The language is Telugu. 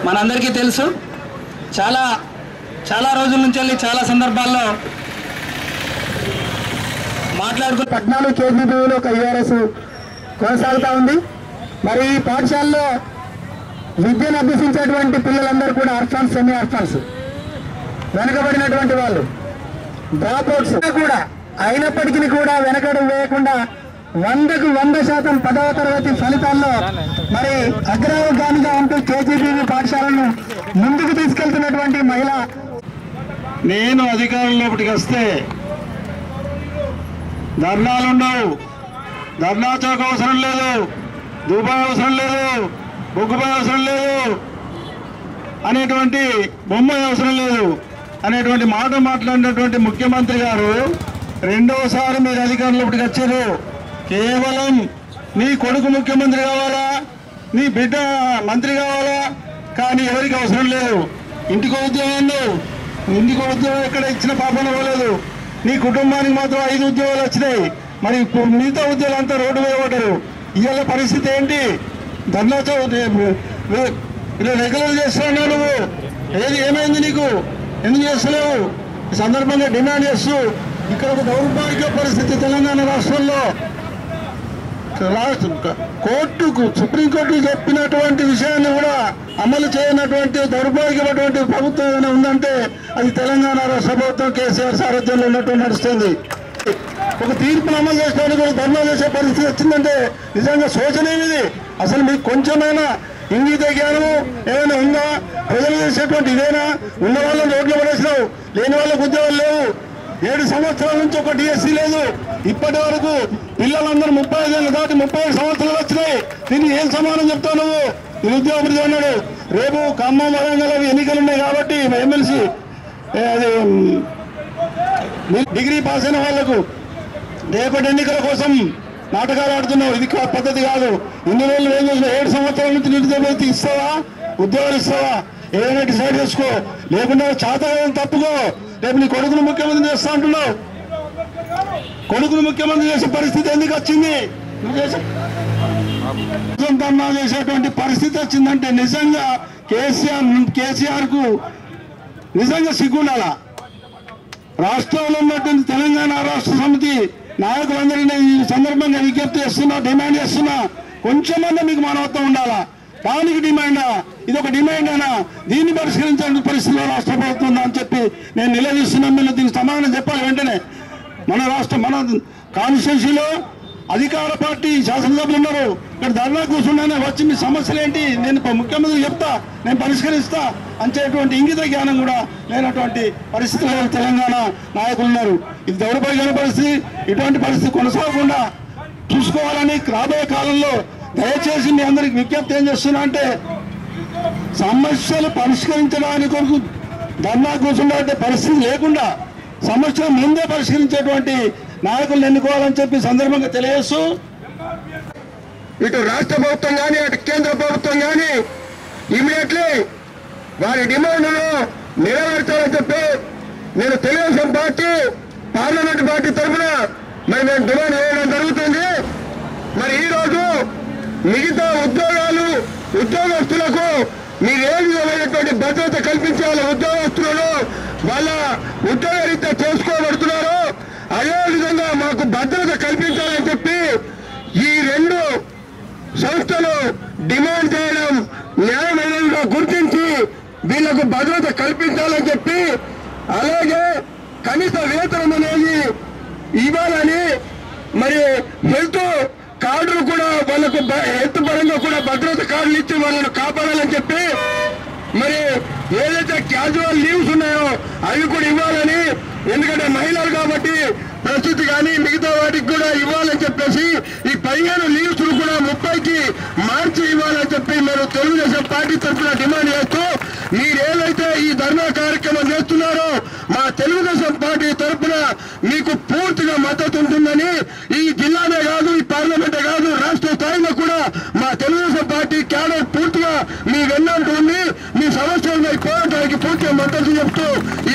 మనందరికీ తెలుసు చాలా చాలా రోజుల నుంచి వెళ్ళి చాలా సందర్భాల్లో మాట్లాడుకుని పద్నాలుగు కేజీబీలు ఒక యూఆర్ఎస్ కొనసాగుతూ ఉంది మరి ఈ పాఠశాలలో విద్యను అభ్యసించేటువంటి పిల్లలందరూ కూడా అర్ఫాన్స్ సెమీ అర్ఫాన్స్ వెనకబడినటువంటి వాళ్ళు డ్రాప్అవుట్స్ కూడా అయినప్పటికీ కూడా వెనకడం వేయకుండా వందకు వంద శాతం పదవ తరగతి ఫలితాల్లో మరి అగ్రగామిగా ఉంటూ కేజీబీవీ పాఠశాలను ముందుకు తీసుకెళ్తున్నటువంటి మహిళ నేను అధికారంలోకి వస్తే ధర్నాలు ఉండవు ధర్నా చౌక అవసరం లేదు దుబాయ్ అవసరం లేదు బొగ్గుబాయ్ అవసరం లేదు అనేటువంటి బొమ్మాయి అవసరం లేదు అనేటువంటి మాట మాట్లాడినటువంటి ముఖ్యమంత్రి గారు రెండవసారి మీరు అధికారంలోకి వచ్చారు కేవలం నీ కొడుకు ముఖ్యమంత్రి కావాలా నీ బిడ్డ మంత్రి కావాలా కానీ ఎవరికి అవసరం లేదు ఇంటికి ఉద్యోగం లేవు ఇంటికి ఉద్యోగం ఎక్కడ ఇచ్చిన పాపన పోలేదు నీ కుటుంబానికి మాత్రం ఐదు ఉద్యోగాలు వచ్చినాయి మరి ఇప్పుడు మిగతా ఉద్యోగాలు అంతా రోడ్డు మీద పడ్డారు ఇవాళ పరిస్థితి ఏంటి ధర్నా చౌ- రే- ఇలా రెగ్యులర్ చేస్తున్నావు నువ్వు ఏది ఏమైంది నీకు ఎందుకు చేస్తలేవు ఈ సందర్భంగా డిమాండ్ చేస్తూ ఇక్కడ ఒక దౌర్భాగ్య పరిస్థితి తెలంగాణ రాష్ట్రంలో రాష్ట్ర కోర్టుకు సుప్రీంకోర్టు చెప్పినటువంటి విషయాన్ని కూడా అమలు చేయనటువంటి దౌర్భాగ్యమైనటువంటి ప్రభుత్వం ఏమైనా ఉందంటే అది తెలంగాణ రాష్ట్ర ప్రభుత్వం కేసీఆర్ సారథ్యంలో ఉన్నట్టు నడుస్తుంది ఒక తీర్పును అమలు చేసుకోవడానికి కూడా ధర్నా చేసే పరిస్థితి వచ్చిందంటే నిజంగా శోచనీయం ఇది అసలు మీకు కొంచెమైనా ఇంగిత జ్ఞానము ఏమైనా ఉందా ప్రజలు చేసేటువంటి ఇదేనా ఉన్న వాళ్ళని రోడ్లు పడేసినావు లేని వాళ్ళకు ఉద్యోగాలు లేవు ఏడు సంవత్సరాల నుంచి ఒక డిఎస్సీ లేదు ఇప్పటి వరకు పిల్లలందరూ ముప్పై ఐదేళ్ళు దాటి ముప్పై ఐదు సంవత్సరాలు వచ్చినాయి దీన్ని ఏం సమానం చెప్తావు నువ్వు నిరుద్యోగ అభివృద్ధి అన్నాడు రేపు ఖమ్మం వరంగల్ అవి ఎన్నికలు ఉన్నాయి కాబట్టి ఎమ్మెల్సీ అది ఉమ్, డిగ్రీ పాస్ అయిన వాళ్లకు రేపటి ఎన్నికల కోసం నాటకాలు ఆడుతున్నావు ఇది కా- పద్ధతి కాదు ఇన్ని రోజులు ఏం చేసిన ఏడు సంవత్సరాల నుంచి నిరుద్యోగ వృత్తి ఇస్తావా ఉద్యోగాలు ఇస్తావా ఏదైనా డిసైడ్ చేసుకో లేకుండా చేత తప్పుకో రేపు నీ కొడుకును ముఖ్యమంత్రి చేస్తా అంటున్నావు కొడుకును ముఖ్యమంత్రి చేసే పరిస్థితి ఎందుకు వచ్చింది నువ్వు చేసే ధర్నా చేసేటువంటి పరిస్థితి వచ్చిందంటే నిజంగా కేసీఆర్ కేసీఆర్ కు నిజంగా సిగ్గుండాలా రాష్ట్రంలో ఉన్నటువంటి తెలంగాణ రాష్ట్ర సమితి నాయకులందరినీ ఈ సందర్భంగా విజ్ఞప్తి చేస్తున్నా డిమాండ్ చేస్తున్నా కొంచెమన్నా మీకు మానవత్వం ఉండాలా దానికి డిమాండా ఇది ఒక డిమాండేనా దీన్ని పరిష్కరించాల్సిన పరిస్థితిలో రాష్ట్ర ప్రభుత్వం ఉందా అని చెప్పి నేను నిలదీస్తున్నాను మీరు దీనికి సమాధానం చెప్పాలి వెంటనే మన రాష్ట్ర మన కాన్స్టిట్యూన్సీలో అధికార పార్టీ శాసనసభ్యులు ఉన్నారు ఇక్కడ ధర్నా కూర్చున్నానే వచ్చి మీ సమస్యలు ఏంటి నేను ప- ముఖ్యమంత్రి చెప్తా నేను పరిష్కరిస్తా అంచేటువంటి ఇంగిత జ్ఞానం కూడా లేనటువంటి పరిస్థితుల్లో తెలంగాణ నాయకులు ఉన్నారు ఇది దౌర్భాగ్యమైన పరిస్థితి ఇటువంటి పరిస్థితి కొనసాగకుండా చూసుకోవాలని రాబోయే కాలంలో దయచేసి మీ అందరికి విజ్ఞప్తి ఏం చేస్తున్నా అంటే సమస్యలు పరిష్కరించడానికి కొరకు ధర్నా కూర్చుండే పరిస్థితి లేకుండా సమస్యలు ముందే పరిష్కరించేటువంటి నాయకులను ఎన్నుకోవాలని చెప్పి సందర్భంగా తెలియజేస్తూ ఇటు రాష్ట్ర ప్రభుత్వం కానీ అటు కేంద్ర ప్రభుత్వం కానీ ఇమీడియట్లీ వారి డిమాండ్ను నెరవేర్చాలని చెప్పి నేను తెలుగుదేశం పార్టీ పార్లమెంట్ పార్టీ తరఫున మరి మేము డిమాండ్ చేయడం జరుగుతుంది మరి ఈ రోజు మిగతా ఉద్యోగాలు ఉద్యోగస్తులకు మీరు ఏ విధమైనటువంటి భద్రత కల్పించాలి ఉద్యోగస్తులను వాళ్ళ ఉద్యోగ రీత్యా చేసుకోబడుతున్నారు అదే విధంగా మాకు భద్రత కల్పించాలని చెప్పి ఈ రెండు సంస్థలు డిమాండ్ చేయడం న్యాయమైనదిగా గుర్తించి వీళ్లకు భద్రత కల్పించాలని చెప్పి అలాగే కనీస వేతనం అనేది ఇవ్వాలని మరి హెల్త్ కార్డులు కూడా వాళ్ళకు బ- హెల్త్ పరంగా కూడా భద్రత కార్డులు ఇచ్చి వాళ్ళను కాపాడాలని చెప్పి మరి ఏదైతే క్యాజువల్ లీవ్స్ ఉన్నాయో అవి కూడా ఇవ్వాలని ఎందుకంటే మహిళలు కాబట్టి ప్రస్తుతి కానీ మిగతా వాటికి కూడా ఇవ్వాలని చెప్పేసి ఈ పదిహేను లీవ్స్ కూడా ముప్పైకి మార్చి ఇవ్వాలని చెప్పి మేము తెలుగుదేశం పార్టీ తరఫున డిమాండ్ చేస్తూ మీరు ఏదైతే ఈ ధర్నా కార్యక్రమం చేస్తున్నారో మా తెలుగుదేశం పార్టీ తరఫున మీకు పూర్తిగా మద్దతు ఉంటుందని ఈ జిల్లానే కాదు ఈ పార్లమెంటే కాదు రాష్ట్ర స్థాయిలో కూడా మా తెలుగుదేశం పార్టీ క్యాడర్ పూర్తిగా మీ వెన్నంటూ ఉంది మీ సమస్యలపై పోరాటానికి పూర్తిగా మద్దతు చెప్తూ